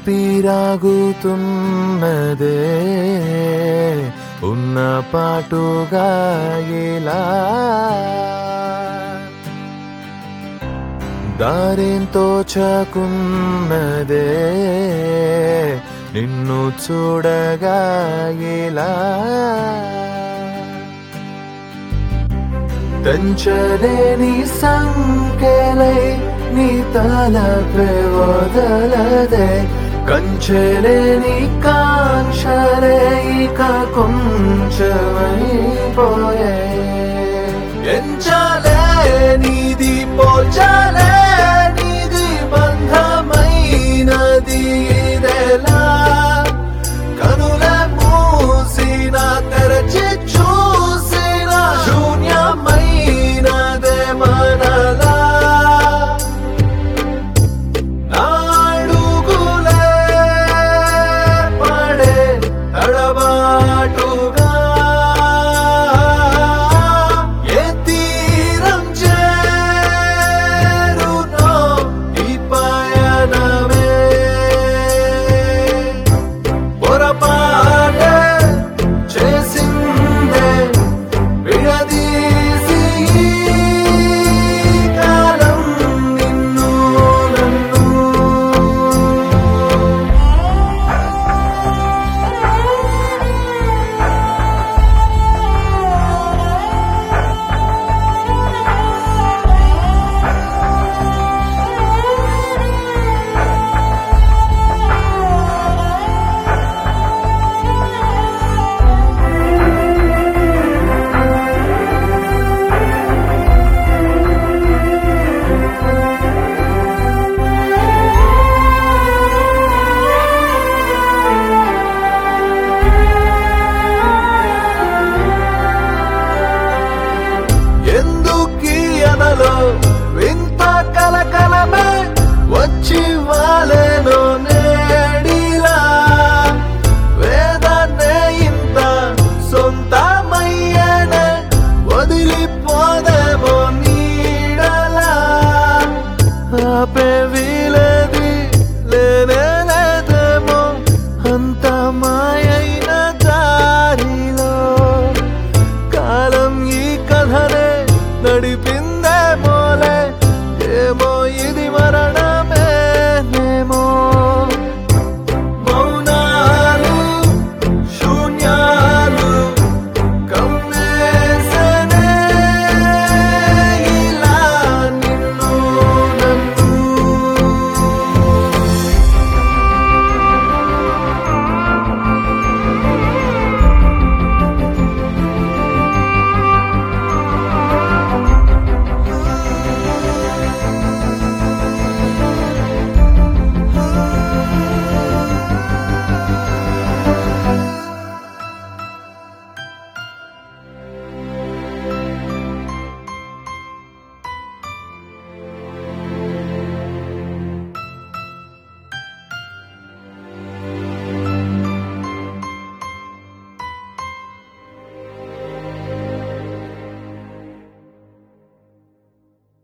ఊపిరాగుతున్నదే ఉన్న పాటుగా ఇలా దారేంతో చాకున్నదే నిన్ను చూడగా ఇలా దంచలేని సంఖ్యలై నీ తలపై వదలదే కంచెలేని కాంక్షలే ఇక కొంచెమైపోయే ఎంచాలే నీది పోల్చాలే నీది బంధమైనది ఇదెలా కనుల మూసిన తెరచి చూసిన శూన్యమైనదే మనలా నాడుగులే పడే తడబాటుగా ఏ తీరం చేరునో ఈ పయనమే పొరపాటే చేసిందే విడదీసి ఈ కాలం నిన్ను నన్ను ఎందుకీ అనలో వింత కలకలమే వచ్చి వాలేనో నేడిలా వేదాన్నే ఇంత సొంతమయ్యనే వదిలిపోదేమో నీడలా ఆపే వీలేది లేనే లేదేమో అంత మాయైన దారిలో కాలం ఈ కథనే నడిపి